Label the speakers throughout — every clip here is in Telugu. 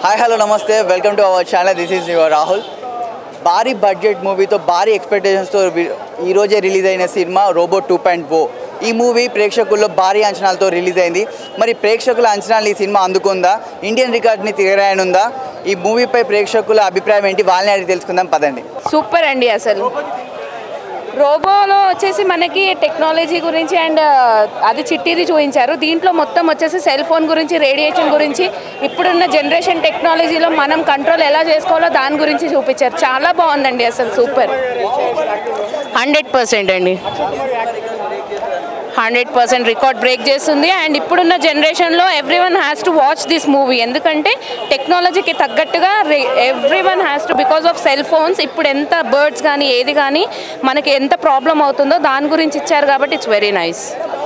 Speaker 1: హాయ్ హలో నమస్తే welcome to our channel this is your Rahul భారీ బడ్జెట్ మూవీతో భారీ ఎక్స్పెక్టేషన్స్తో ఈరోజే రిలీజ్ అయిన సినిమా రోబో టూ పాయింట్ ఓ ఈ మూవీ ప్రేక్షకుల్లో భారీ అంచనాలతో రిలీజ్ అయింది మరి ప్రేక్షకుల అంచనాలు ఈ సినిమా అందుకుందా ఇండియన్ రికార్డ్ని తిరగరాయనుందా ఈ మూవీపై ప్రేక్షకుల అభిప్రాయం ఏంటి వాళ్ళని అడిగి తెలుసుకుందాం పదండి
Speaker 2: సూపర్ అండి అసలు రోబోలో వచ్చేసి మనకి టెక్నాలజీ గురించి అండ్ అది చిట్టిది చూపించారు దీంట్లో మొత్తం వచ్చేసి సెల్ ఫోన్ గురించి రేడియేషన్ గురించి ఇప్పుడున్న జనరేషన్ టెక్నాలజీలో మనం కంట్రోల్ ఎలా చేసుకోవాలో దాని గురించి చూపించారు చాలా బాగుందండి అసలు సూపర్ హండ్రెడ్ పర్సెంట్ అండి హండ్రెడ్ పర్సెంట్ రికార్డ్ బ్రేక్ చేస్తుంది అండ్ ఇప్పుడున్న జనరేషన్లో every one has to watch this movie ఎందుకంటే టెక్నాలజీకి తగ్గట్టుగా every one has to because of cell phones ఇప్పుడు ఎంత బర్డ్స్ కానీ ఏది కానీ మనకి ఎంత ప్రాబ్లం అవుతుందో దాని గురించి ఇచ్చారు కాబట్టి it's very nice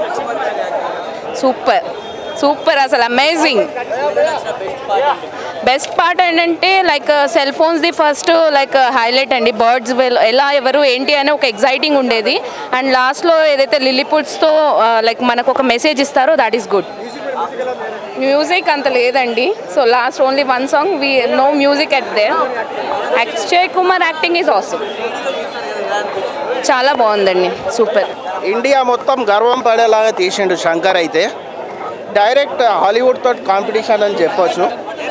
Speaker 2: super super అసలు అమేజింగ్ బెస్ట్ పార్ట్ ఏంటంటే like cell phones the first like highlight అండి బర్డ్స్ ఎలా ఎవరు ఏంటి అని ఒక ఎగ్జైటింగ్ ఉండేది అండ్ లాస్ట్లో ఏదైతే లిల్లీపుట్స్తో లైక్ మనకు ఒక మెసేజ్ ఇస్తారో దాట్ ఈస్ గుడ్ మ్యూజిక్ అంత లేదండి so last only one song we know music at they Akshay Kumar acting is awesome చాలా బాగుందండి సూపర్
Speaker 3: ఇండియా మొత్తం గర్వం పడేలాగా తీసిండు శంకర్ అయితే డైరెక్ట్ హాలీవుడ్ తోటి కాంపిటీషన్ అని చెప్పొచ్చు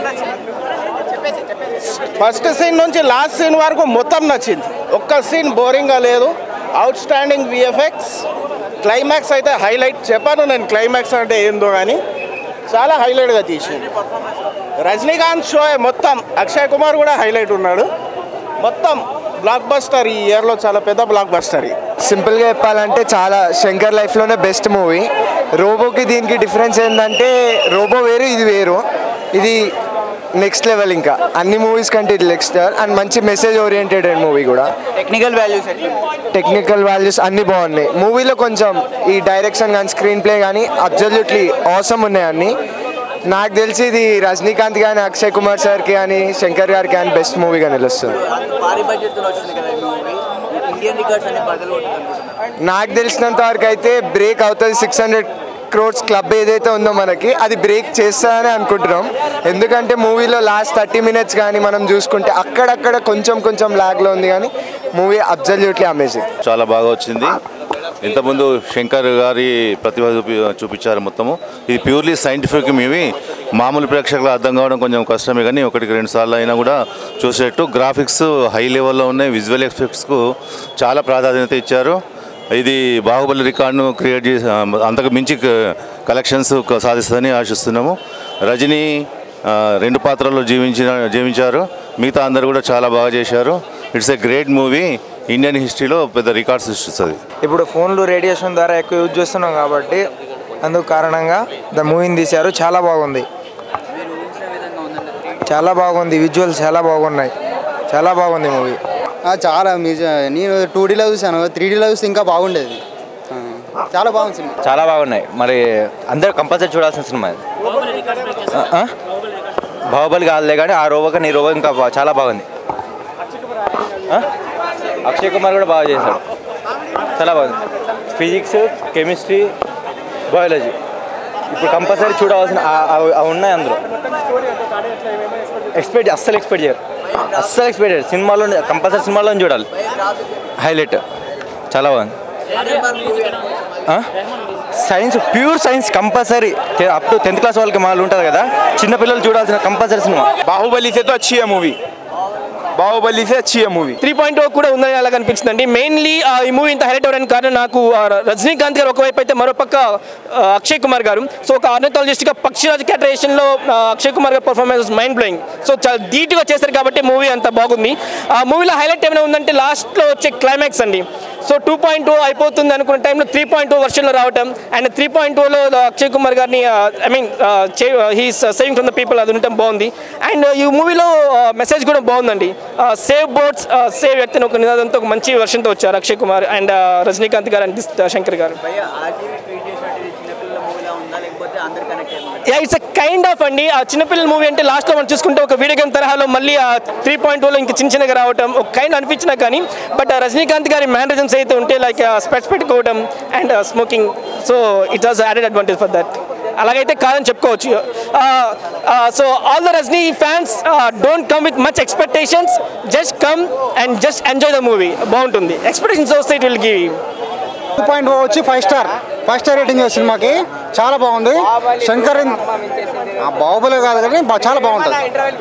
Speaker 3: ఫస్ట్ సీన్ నుంచి లాస్ట్ సీన్ వరకు మొత్తం నచ్చింది ఒక్క సీన్ బోరింగ్గా లేదు అవుట్ స్టాండింగ్ విఎఫ్ఎక్స్ క్లైమాక్స్ అయితే హైలైట్ చెప్పాను నేను క్లైమాక్స్ అంటే ఏందో కానీ చాలా హైలైట్గా తీసింది రజనీకాంత్ షో మొత్తం అక్షయ్ కుమార్ కూడా హైలైట్ ఉన్నాడు మొత్తం బ్లాక్ బస్టర్ ఈ ఇయర్లో చాలా పెద్ద బ్లాక్ బస్టర్ ఇది
Speaker 4: సింపుల్గా చెప్పాలంటే చాలా శంకర్ లైఫ్లోనే బెస్ట్ మూవీ రోబోకి దీనికి డిఫరెన్స్ ఏంటంటే రోబో వేరు ఇది వేరు ఇది నెక్స్ట్ లెవెల్ ఇంకా అన్ని మూవీస్ కంటే ఇది నెక్స్ట్ అండ్ మంచి మెసేజ్ ఓరియంటెడ్ మూవీ కూడా
Speaker 1: టెక్నికల్ వాల్యూస్ ఎట్లా
Speaker 4: టెక్నికల్ వాల్యూస్ అన్నీ బాగున్నాయి మూవీలో కొంచెం ఈ డైరెక్షన్ కానీ స్క్రీన్ ప్లే కానీ అబ్జల్యూట్లీ అవసరం ఉన్నాయి అన్నీ నాకు తెలిసి ఇది రజనీకాంత్ కానీ అక్షయ్ కుమార్ సార్కి కానీ శంకర్ గారికి కానీ బెస్ట్ మూవీగా నిలుస్తుంది
Speaker 1: భారీ బడ్జెట్తో వచ్చింది కదా ఈ మూవీ ఇండియన్ రికార్డ్స్ అన్ని బదులు
Speaker 4: నాకు తెలిసినంత వరకు అయితే బ్రేక్ అవుతుంది సిక్స్ హండ్రెడ్ క్రోడ్స్ క్లబ్ ఏదైతే ఉందో మనకి అది బ్రేక్ చేస్తుందని అనుకుంటున్నాం ఎందుకంటే మూవీలో లాస్ట్ థర్టీ మినిట్స్ కానీ మనం చూసుకుంటే అక్కడక్కడ కొంచెం కొంచెం లాగ్లో ఉంది కానీ మూవీ అబ్జల్యూట్లీ అమేజింగ్
Speaker 5: చాలా బాగా వచ్చింది ఇంతకుముందు శంకర్ గారి ప్రతిభ చూపి చూపించారు మొత్తము ఇది ప్యూర్లీ సైంటిఫిక్ మూవీ మామూలు ప్రేక్షకులు అర్థం కావడం కొంచెం కష్టమే కానీ ఒకటికి రెండు సార్లు అయినా కూడా చూసేట్టు గ్రాఫిక్స్ హై లెవెల్లో ఉన్నాయి విజువల్ ఎఫెక్ట్స్కు చాలా ప్రాధాన్యత ఇచ్చారు ఇది బాహుబలి రికార్డును క్రియేట్ చేసి అంతకు మించి కలెక్షన్స్ సాధిస్తుందని ఆశిస్తున్నాము రజనీ ఆ, రెండు పాత్రల్లో జీవించిన జీవించారు మిగతా అందరు కూడా చాలా బాగా చేశారు it's a great movie Indian హిస్టరీలో పెద్ద రికార్డ్ సృష్టిస్తుంది
Speaker 6: ఇప్పుడు ఫోన్లు రేడియేషన్ ద్వారా ఎక్కువ యూజ్ చేస్తున్నాం కాబట్టి అందుకు కారణంగా ద మూవీని తీశారు చాలా బాగుంది చాలా బాగుంది విజువల్స్ చాలా బాగున్నాయి చాలా బాగుంది మూవీ
Speaker 7: ఆ, చాలా నిజ నేను టూ డీలో చూసాను త్రీ డీలో చూస్తే ఇంకా బాగుండేది ఆ, చాలా బాగుంది సినిమా
Speaker 8: చాలా బాగున్నాయి మరి అందరూ కంపల్సరీ చూడాల్సిన సినిమా ఇది ఆ, ఆ? బాహుబలి కాదులే కానీ ఆ రోబో కానీ ఈ రోబో ఇంకా బా- చాలా బాగుంది ఆ? అక్షయ్ కుమార్ కూడా బాగా చేశాడు చాలా బాగుంది ఫిజిక్స్ కెమిస్ట్రీ బయాలజీ ఇప్పుడు కంపల్సరీ చూడవలసిన ఆ- ఆ- అవి ఉన్నాయి అందులో ఎక్స్పెక్ట్ అస్సలు ఎక్స్పెక్ట్ చేయరు అస్సలు ఎక్స్పెక్ట్ చేయరు సినిమాలో కంపల్సరీ సినిమాలో చూడాలి హైలైట్ చాలా బాగుంది science pure science compulsory up to tenth class వాళ్ళకి మాలు ఉంటుంది కదా చిన్నపిల్లలు చూడాల్సిన కంపల్సరీ సినిమా
Speaker 6: బాహుబలి సేతో వచ్చి మూవీ బాహుబలి సే వచ్చి మూవీ
Speaker 9: త్రీ పాయింట్ కూడా ఉందని అలా కనిపించిందండి మెయిన్లీ ఈ మూవీ ఇంత హైలైట్ అవ్వడానికి కారణం నాకు ఆ, రజనీకాంత్ గారు ఒకవైపు అయితే మరోపక్క ఆ, అక్షయ్ కుమార్ గారు సో ఒక ఆర్నిథాలజిస్ట్గా పక్షిరాజ్ క్యాటరేషన్లో అక్షయ్ కుమార్ గారి పర్ఫార్మెన్స్ మైండ్ బ్లోయింగ్ సో చాలా ధీటుగా చేశారు కాబట్టి మూవీ అంత బాగుంది ఆ మూవీలో హైలైట్ ఏమైనా ఉందంటే లాస్ట్లో వచ్చే క్లైమాక్స్ అండి సో టూ పాయింట్ టూ అయిపోతుంది అనుకున్న టైంలో త్రీ పాయింట్ టూ వర్షన్లో రావటం అండ్ త్రీ పాయింట్ టూలో అక్షయ్ కుమార్ గారిని I mean he's saving from the people అది ఉండటం బాగుంది అండ్ ఈ మూవీలో మెసేజ్ కూడా బాగుందండి సేవ్ బోట్స్ సేవ్ వ్యక్తిని ఒక నినాదంతో ఒక మంచి వర్షన్తో వచ్చారు అక్షయ్ కుమార్ అండ్ రజనీకాంత్ గారు అండ్ శంకర్ గారు yeah it's uh kind of అండి ఆ చిన్నపిల్లల మూవీ అంటే లాస్ట్లో మనం చూసుకుంటే ఒక వీడియో గేమ్ తరహాలో మళ్ళీ ఆ త్రీ పాయింట్ టూలో ఇంకా చిన్న చిన్నగా రావటం ఒక కైండ్ అనిపించినా కానీ బట్ రజనీకాంత్ గారి మ్యానరిజమ్స్ అయితే ఉంటే లైక్ స్పెట్స్ పెట్టుకోవడం and smoking so it was added advantage for that అలాగైతే కాదని చెప్పుకోవచ్చు so all the Rajini fans don't come with much expectations just come and just enjoy the movie బాగుంటుంది ఎక్స్పెక్టేషన్స్ వస్తే it will give
Speaker 10: two point వచ్చి five star five star rating సినిమాకి చాలా బాగుంది శంకర్ ఆ, బాహుబలి కాదు కానీ బా- చాలా బాగుంటుంది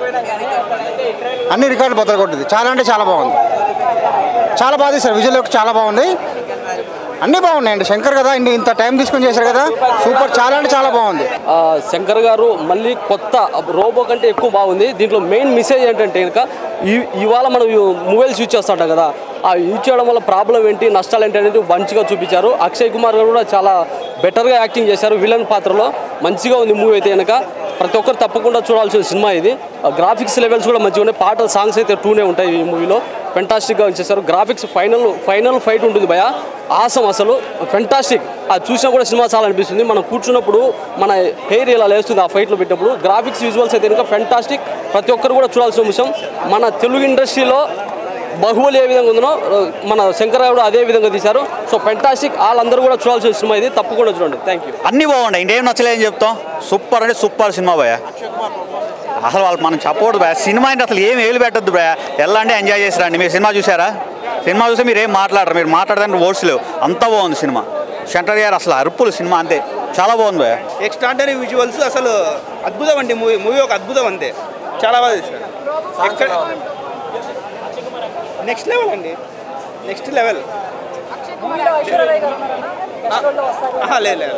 Speaker 10: అన్ని రికార్డులు బద్దలు కొట్టింది చాలా అంటే చాలా బాగుంది చాలా బాగా తీశారు విజువల్ చాలా బాగుంది అన్నీ బాగున్నాయండి శంకర్ కదా ఇన్ని ఇంత టైం తీసుకొని చేశారు కదా సూపర్ చాలా అంటే చాలా బాగుంది
Speaker 11: ఆ, శంకర్ గారు మళ్ళీ కొత్త రోబో కంటే ఎక్కువ బాగుంది దీంట్లో మెయిన్ మెసేజ్ ఏంటంటే కనుక ఈ- ఇవాళ మనం మొబైల్స్ యూజ్ చేస్తుంటాం కదా ఆ యూజ్ చేయడం వల్ల ప్రాబ్లం ఏంటి నష్టాలు ఏంటి అనేది మంచిగా చూపించారు అక్షయ్ కుమార్ గారు కూడా చాలా బెటర్గా యాక్టింగ్ చేశారు విలన్ పాత్రలో మంచిగా ఉంది మూవీ అయితే కనుక ప్రతి ఒక్కరు తప్పకుండా చూడాల్సిన సినిమా ఇది గ్రాఫిక్స్ లెవెల్స్ కూడా మంచిగా ఉన్నాయి పాటలు సాంగ్స్ అయితే టూనే ఉంటాయి ఈ మూవీలో ఫెంటాస్టిక్గా చేశారు గ్రాఫిక్స్ ఫైనల్ ఫైనల్ ఫైట్ ఉంటుంది భయ ఆసం అసలు ఫెంటాస్టిక్ అది చూసినా కూడా సినిమా చాలా అనిపిస్తుంది మనం కూర్చున్నప్పుడు మన హెయిర్ ఇలా లేస్తుంది ఆ ఫైట్లో పెట్టినప్పుడు గ్రాఫిక్స్ విజువల్స్ అయితే కనుక ఫెంటాస్టిక్ ప్రతి ఒక్కరు కూడా చూడాల్సిన విషయం మన తెలుగు ఇండస్ట్రీలో బాహుబలి ఏ విధంగా ఉందో మన శంకరరావు అదే విధంగా తీశారు సో ఫెంటాస్టిక్ వాళ్ళందరూ కూడా చూడాల్సిన సినిమా ఇది తప్పకుండా చూడండి థ్యాంక్ యూ
Speaker 12: అన్నీ బాగున్నాయి ఇంకేం నచ్చలేదని చెప్తాం సూపర్ అంటే సూపర్ సినిమా భయ అసలు వాళ్ళు మనం చెప్పకూడదు భయ సినిమా అంటే అసలు ఏం ఏలు పెట్టద్దు భయ వెళ్ళండి ఎంజాయ్ చేసి రండి మీరు సినిమా చూసారా సినిమా చూస్తే మీరు ఏం మాట్లాడరు మీరు మాట్లాడడానికి ఓట్స్ లేవు అంత బాగుంది సినిమా శంకర్ గారు అసలు అరుపులు సినిమా అంతే చాలా బాగుంది భయ
Speaker 13: ఎక్స్ట్రాడనరీ విజువల్స్ అసలు అద్భుతం అండి మూవీ మూవీ ఒక అద్భుతం అంతే చాలా బాగా తీశారు ఎక్కడ నెక్స్ట్ లెవెల్ అండి నెక్స్ట్ లెవెల్ లేదు లేదు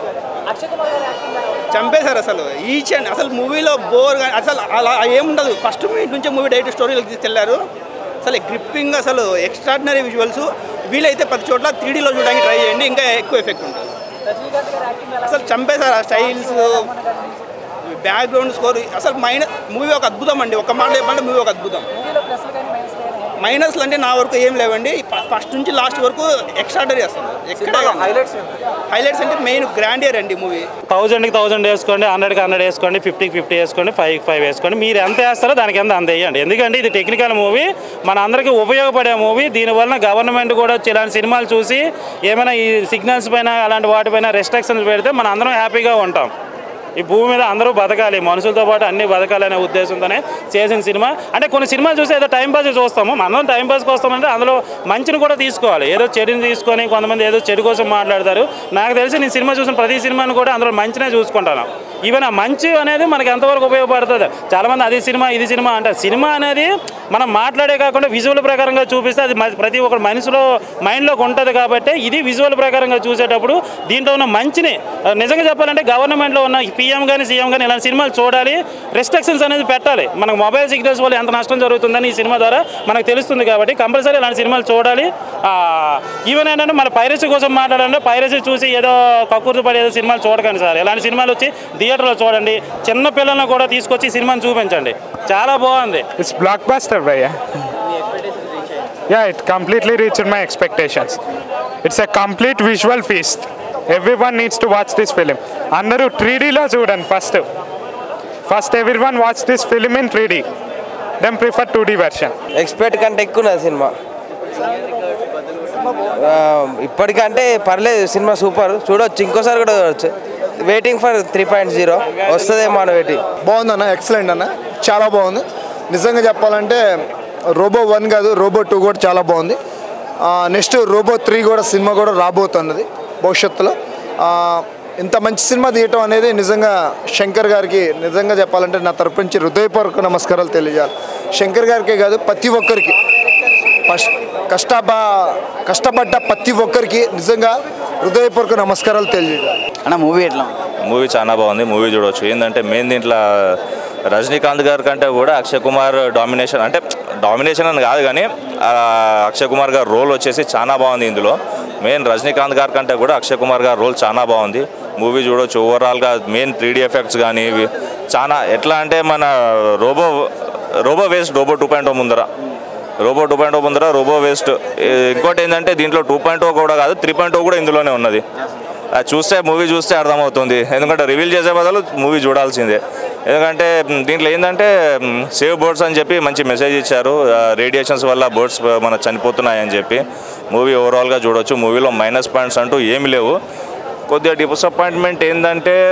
Speaker 13: చంపేశారు అసలు ఈచ్ అండ్ అసలు మూవీలో బోర్ కానీ అసలు అలా ఏముండదు ఫస్ట్ మినిట్ నుంచే మూవీ డైరెక్ట్ స్టోరీలోకి తీసుకెళ్లారు అసలు గ్రిప్పింగ్ అసలు ఎక్స్ట్రాడినరీ విజువల్స్ వీలైతే ప్రతి చోట్ల త్రీడీలో చూడడానికి ట్రై చేయండి ఇంకా ఎక్కువ ఎఫెక్ట్ ఉంటుంది అసలు చంపేశారు ఆ స్టైల్స్ బ్యాక్గ్రౌండ్ స్కోర్ అసలు మైనస్ మూవీ ఒక అద్భుతం అండి ఒక మాట చెప్పండి మూవీ ఒక అద్భుతం మైనస్లు అంటే నా వరకు ఏం లేవండి ఫస్ట్ నుంచి లాస్ట్ వరకు ఎక్స్ట్రాడరీ అసలు ఎక్కడ హైలైట్స్ హైలైట్స్ అంటే మెయిన్ గ్రాండియర్ అండి మూవీ
Speaker 14: థౌజండ్కి థౌజండ్ వేసుకోండి హండ్రెడ్కి హండ్రెడ్ వేసుకోండి ఫిఫ్టీకి ఫిఫ్టీ వేసుకోండి ఫైవ్కి ఫైవ్ వేసుకోండి మీరు ఎంత వేస్తారో దానికి ఎంత అంత వేయండి ఎందుకంటే ఇది టెక్నికల్ మూవీ మన అందరికీ ఉపయోగపడే మూవీ దీనివల్ల గవర్నమెంట్ కూడా వచ్చి ఇలాంటి సినిమాలు చూసి ఏమైనా ఈ సిగ్నల్స్ పైన అలాంటి వాటిపైన రెస్ట్రిక్షన్స్ పెడితే మన అందరం హ్యాపీగా ఉంటాం ఈ భూమి మీద అందరూ బతకాలి మనుషులతో పాటు అన్ని బతకాలనే ఉద్దేశంతోనే చేసిన సినిమా అంటే కొన్ని సినిమాలు చూసి ఏదో టైం పాస్ చూస్తాము మనం టైం పాస్కి వస్తామంటే అందులో మంచిని కూడా తీసుకోవాలి ఏదో చెడుని తీసుకొని కొంతమంది ఏదో చెడు కోసం మాట్లాడతారు నాకు తెలిసి నేను సినిమా చూసిన ప్రతి సినిమాని కూడా అందులో మంచినే చూసుకుంటాను ఈవెన్ ఆ మంచి అనేది మనకి ఎంతవరకు ఉపయోగపడుతుంది చాలామంది అది సినిమా ఇది సినిమా అంటారు సినిమా అనేది మనం మాట్లాడే కాకుండా విజువల్ ప్రకారంగా చూపిస్తే అది మ- ప్రతి ఒక్క మనిషిలో మైండ్లోకి ఉంటుంది కాబట్టి ఇది విజువల్ ప్రకారంగా చూసేటప్పుడు దీంట్లో ఉన్న మంచిని ఆ, నిజంగా చెప్పాలంటే గవర్నమెంట్లో ఉన్న పీఎం కానీ సీఎం కానీ ఇలాంటి సినిమాలు చూడాలి రెస్ట్రిక్షన్స్ అనేది పెట్టాలి మనకు మొబైల్ సిగ్నల్స్ వల్ల ఎంత నష్టం జరుగుతుందని ఈ సినిమా ద్వారా మనకు తెలుస్తుంది కాబట్టి కంపల్సరీ ఇలాంటి సినిమాలు చూడాలి ఈవెన్ ఏంటంటే మన పైరసీ కోసం మాట్లాడాలంటే పైరసీ చూసి ఏదో కక్కుర్తి పడి ఏదో సినిమాలు చూడకండి సార్ ఇలాంటి సినిమాలు వచ్చి థియేటర్లో చూడండి చిన్న పిల్లలను కూడా తీసుకొచ్చి ఈ సినిమాని చూపించండి చాలా బాగుంది
Speaker 15: It's blockbuster, Bhaiya. Yeah, it completely reached my expectations. It's a complete visual feast. Everyone needs to watch this film. అందరూ త్రీ డీలో చూడండి first first every one watch this film in three D then prefer two D version
Speaker 6: expect కంటే ఎక్కువ ఉన్నది సినిమా ఆ, ఇప్పటికంటే పర్లేదు సినిమా సూపర్ చూడొచ్చు ఇంకోసారి కూడా చూడొచ్చు waiting for three point zero వస్తుందేమో అని వెయిటింగ్
Speaker 4: బాగుందన్న ఎక్సలెంట్ అన్న చాలా బాగుంది నిజంగా చెప్పాలంటే రోబో వన్ కాదు రోబో టూ కూడా చాలా బాగుంది నెక్స్ట్ రోబో త్రీ కూడా సినిమా కూడా రాబోతున్నది భవిష్యత్తులో ఆ, ఇంత మంచి సినిమా తీయటం అనేది నిజంగా శంకర్ గారికి నిజంగా చెప్పాలంటే నా తరపు నుంచి హృదయపూర్వక నమస్కారాలు తెలియజేయాలి శంకర్ గారికే కాదు ప్రతి ఒక్కరికి ఫస్ట్ కష్టప కష్టపడ్డ ప్రతి ఒక్కరికి నిజంగా హృదయపూర్వక నమస్కారాలు తెలియజేయాలి
Speaker 1: అన్న మూవీ ఎట్లా
Speaker 16: మూవీ చాలా బాగుంది మూవీ చూడవచ్చు ఏంటంటే మెయిన్ దీంట్లో రజనీకాంత్ గారి కంటే కూడా అక్షయ్ కుమార్ డామినేషన్ అంటే డామినేషన్ అని కాదు కానీ ఆ, అక్షయ్ కుమార్ గారి రోల్ వచ్చేసి చాలా బాగుంది ఇందులో మెయిన్ రజనీకాంత్ గారి కంటే కూడా అక్షయ్ కుమార్ గారి రోల్ చాలా బాగుంది మూవీ చూడవచ్చు ఓవరాల్గా మెయిన్ త్రీ ఎఫెక్ట్స్ కానీ ఇవి చాలా ఎట్లా అంటే మన robo robo waste robo two point ముందర రోబో టూ పాయింట్ ముందర రోబో వేస్ట్ ఇంకోటి ఏంటంటే దీంట్లో టూ పాయింట్ కూడా కాదు త్రీ పాయింట్ కూడా ఇందులోనే ఉన్నది అది చూస్తే మూవీ చూస్తే అర్థమవుతుంది ఎందుకంటే రివీల్ చేసే బదులు మూవీ చూడాల్సిందే ఎందుకంటే మ్, దీంట్లో ఏంటంటే సేవ్ బర్డ్స్ అని చెప్పి మంచి మెసేజ్ ఇచ్చారు రేడియేషన్స్ వల్ల బర్డ్స్ మన చనిపోతున్నాయని చెప్పి మూవీ ఓవరాల్గా చూడొచ్చు మూవీలో మైనస్ పాయింట్స్ అంటూ ఏమి లేవు కొద్దిగా డిసప్పాయింట్మెంట్ ఏంటంటే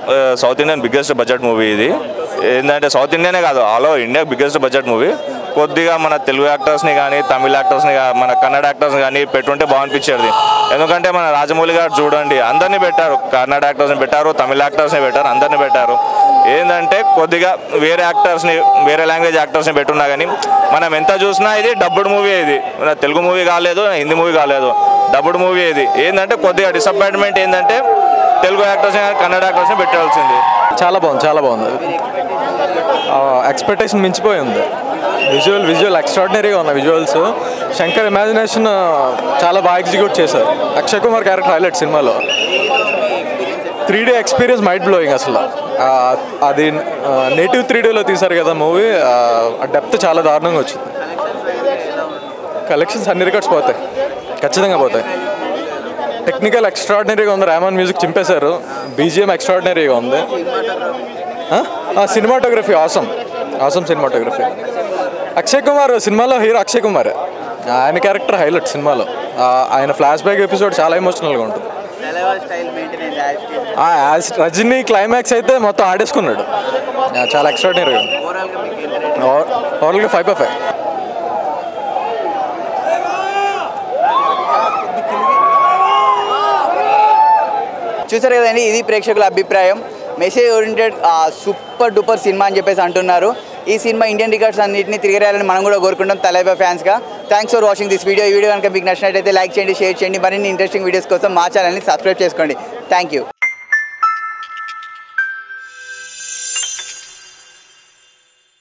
Speaker 16: south Indian biggest budget movie ఇది ఏంటంటే సౌత్ ఇండియానే కాదు all over India biggest budget movie కొద్దిగా మన తెలుగు యాక్టర్స్ని కానీ తమిళ యాక్టర్స్ని గా- మన కన్నడ యాక్టర్స్ని కానీ పెట్టుంటే బాగనిపించేది ఎందుకంటే మన రాజమౌళి గారు చూడండి అందరినీ పెట్టారు కన్నడ యాక్టర్స్ని పెట్టారు తమిళ యాక్టర్స్ని పెట్టారు అందరినీ పెట్టారు ఏంటంటే కొద్దిగా వేరే యాక్టర్స్ని వేరే లాంగ్వేజ్ యాక్టర్స్ని పెట్టున్నా కానీ మనం ఎంత చూసినా ఇది డబ్బుడ్ మూవీ ఇది మన తెలుగు మూవీ కాలేదు హిందీ మూవీ కాలేదు డబ్బుడ్ మూవీ ఇది ఏంటంటే కొద్దిగా డిసప్పాయింట్మెంట్ ఏంటంటే తెలుగు యాక్టర్స్ని కన్నడ యాక్టర్స్ని పెట్టాల్సింది
Speaker 17: చాలా బాగుంది చాలా బాగుంది ఎక్స్పెక్టేషన్ మించిపోయి ఉంది విజువల్ విజువల్ ఎక్స్ట్రాడినరీగా ఉన్న విజువల్స్ శంకర్ ఇమాజినేషన్ చాలా బాగా ఎగ్జిక్యూట్ చేశారు అక్షయ్ కుమార్ క్యారెక్టర్ హైలైట్ సినిమాలో three D experience mind blowing అసలు ఆ, అది నేటివ్ త్రీ డీలో తీశారు కదా మూవీ ఆ డెప్త్ చాలా దారుణంగా వచ్చింది కలెక్షన్స్ అన్ని రికార్డ్స్ పోతాయి ఖచ్చితంగా పోతాయి టెక్నికల్ ఎక్స్ట్రాడినరీగా ఉంది రామన్ మ్యూజిక్ చింపేశారు బీజిఎం ఎక్స్ట్రాడినరీగా ఉంది cinematography awesome awesome cinematography Akshay Kumar సినిమాలో హీరో అక్షయ్ కుమార్ ఆయన క్యారెక్టర్ హైలైట్ సినిమాలో ఆ, ఆయన ఫ్లాష్ బ్యాక్ ఎపిసోడ్ చాలా ఎమోషనల్గా ఉంటుంది ఆ, యాజ్ రజనీ క్లైమాక్స్ అయితే మొత్తం ఆడేసుకున్నాడు ఆ, చాలా ఎక్స్ట్రాడినరీగా ఉంది ఓవరాల్గా ఫైవ్ బై ఫైవ్
Speaker 1: చూసారు కదండి ఇది ప్రేక్షకుల అభిప్రాయం మెసేజ్ ఓరియంటెడ్ సూపర్ డూపర్ సినిమా అని చెప్పేసి అంటున్నారు ఈ సినిమా ఇండియన్ రికార్డ్స్ అన్నింటినీ తిరిగేయాలని మనం కూడా కోరుకుంటాం తలైబా ఫ్యాన్స్గా thanks for watching this video ఈ వీడియో కనుక మీకు నచ్చినట్టయితే లైక్ చేయండి షేర్ చేయండి మరిన్ని ఇంట్రెస్టింగ్ వీడియోస్ కోసం మా ఛానల్ని సబ్స్క్రైబ్ చేసుకోండి థ్యాంక్ యూ